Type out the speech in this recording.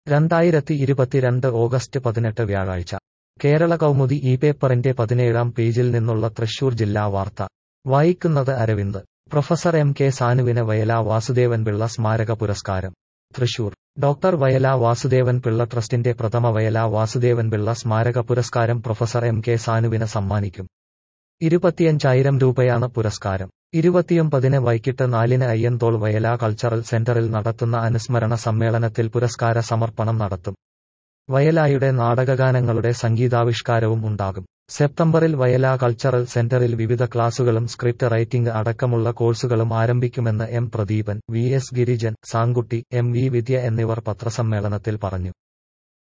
രണ്ടായിരത്തി ഇരുപത്തിരണ്ട് ഓഗസ്റ്റ് പതിനെട്ട് വ്യാഴാഴ്ച കേരള കൗമുദി ഈ പേപ്പറിന്റെ പതിനേഴാം പേജിൽ നിന്നുള്ള തൃശൂർ ജില്ലാ വാർത്ത വായിക്കുന്നത് അരവിന്ദ് പ്രൊഫസർ എം കെ സാനുവിന് വയല വാസുദേവൻ പിള്ള സ്മാരക പുരസ്കാരം തൃശൂർ ഡോക്ടർ വയല വാസുദേവൻ പിള്ള ട്രസ്റ്റിന്റെ പ്രഥമ വയല വാസുദേവൻ പിള്ള സ്മാരക പുരസ്കാരം പ്രൊഫസർ എം കെ സാനുവിന് സമ്മാനിക്കും ഇരുപത്തിയഞ്ചായിരം രൂപയാണ് പുരസ്കാരം ഇരുപത്തിയൊമ്പതിന് വൈകിട്ട് നാലിന് അയ്യന്തോൾ വയല കൾച്ചറൽ സെന്ററിൽ നടത്തുന്ന അനുസ്മരണ സമ്മേളനത്തിൽ പുരസ്കാര സമർപ്പണം നടത്തും വയലായുടെ നാടകഗാനങ്ങളുടെ സംഗീതാവിഷ്കാരവും ഉണ്ടാകും സെപ്റ്റംബറിൽ വയല കൾച്ചറൽ സെന്ററിൽ വിവിധ ക്ലാസുകളും സ്ക്രിപ്റ്റ് റൈറ്റിംഗ് അടക്കമുള്ള കോഴ്സുകളും ആരംഭിക്കുമെന്ന് M Pradeepan V S Girijan Sankutty M V Vidya എന്നിവർ പത്രസമ്മേളനത്തിൽ പറഞ്ഞു